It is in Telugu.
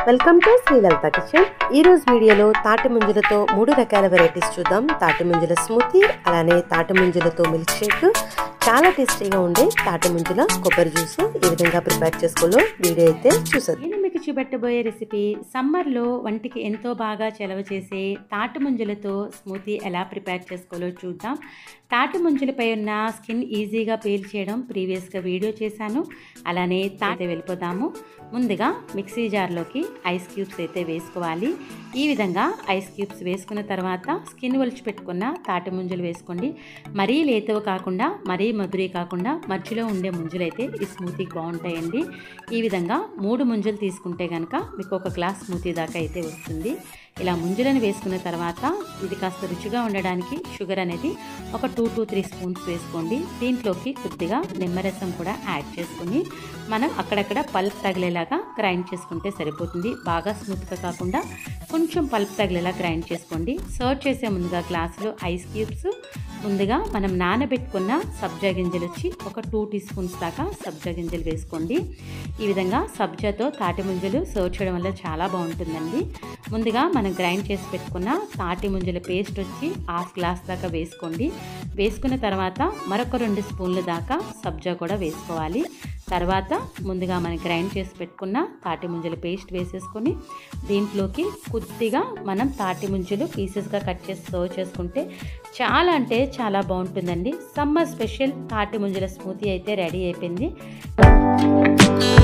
వెల్కమ్ టు శ్రీలలిత కిచెన్ ఈ రోజు వీడియోలో తాటి ముంజలతో మూడు రకాల వెరైటీస్ చూద్దాం తాటి ముంజల స్మూతీ అలానే తాటి ముంజలతో మిల్క్ షేక్ చాలా టేస్టీగా ఉండే తాటి ముంజల కొబ్బరి జ్యూస్ ఈ విధంగా ప్రిపేర్ చేసుకోలో వీడియో అయితే చూసారు నేను మీకు చూపెట్టబోయే రెసిపీ సమ్మర్లో వంటికి ఎంతో బాగా చలవ చేసే తాటి ముంజలతో స్మూతీ ఎలా ప్రిపేర్ చేసుకోవాలో చూద్దాం తాటి ముంజలపై ఉన్న స్కిన్ ఈజీగా పీల్ చేయడం ప్రీవియస్గా వీడియో చేశాను అలానే తాటి వెళ్ళిపోదాము ముందుగా మిక్సీ జార్లోకి ఐస్ క్యూబ్స్ అయితే వేసుకోవాలి ఈ విధంగా ఐస్ క్యూబ్స్ వేసుకున్న తర్వాత స్కిన్ ఒలిచి పెట్టుకున్న తాటి ముంజలు వేసుకోండి మరీ లేతవి కాకుండా మరీ మధురి కాకుండా మధ్యలో ఉండే ముంజలు అయితే ఈ స్మూతీకి బాగుంటాయండి ఈ విధంగా మూడు ముంజలు తీసుకుంటే కనుక మీకు ఒక గ్లాస్ స్మూతీ దాకా అయితే వస్తుంది ఇలా ముంజలను వేసుకున్న తర్వాత ఇది కాస్త రుచిగా ఉండడానికి షుగర్ అనేది ఒక టూ టు త్రీ స్పూన్స్ వేసుకోండి దీంట్లోకి కొద్దిగా నిమ్మరసం కూడా యాడ్ చేసుకుని మనం అక్కడక్కడ పల్ప్ తగిలేలాగా గ్రైండ్ చేసుకుంటే సరిపోతుంది బాగా స్మూత్గా కాకుండా కొంచెం పల్ప్ తగిలేలా గ్రైండ్ చేసుకోండి సర్వ్ చేసే ముందుగా గ్లాసులో ఐస్ క్యూబ్స్ ముందుగా మనం నానబెట్టుకున్న సబ్జా గింజలు వచ్చి ఒక టూ టీ స్పూన్స్ దాకా సబ్జా గింజలు వేసుకోండి ఈ విధంగా సబ్జాతో తాటి ముంజలు సర్వ్ చేయడం వల్ల చాలా బాగుంటుందండి ముందుగా మనం గ్రైండ్ చేసి పెట్టుకున్న తాటి ముంజల పేస్ట్ వచ్చి హాఫ్ గ్లాస్ దాకా వేసుకోండి వేసుకున్న తర్వాత మరొక రెండు స్పూన్ల దాకా సబ్జా కూడా వేసుకోవాలి తర్వాత ముందుగా మనం గ్రైండ్ చేసి పెట్టుకున్న తాటి ముంజల పేస్ట్ వేసేసుకొని దీంట్లోకి కొద్దిగా మనం తాటి ముంజలు పీసెస్గా కట్ చేసి సర్వ్ చేసుకుంటే చాలా అంటే చాలా బాగుంటుందండి సమ్మర్ స్పెషల్ తాటి ముంజల స్మూతీ అయితే రెడీ అయిపోయింది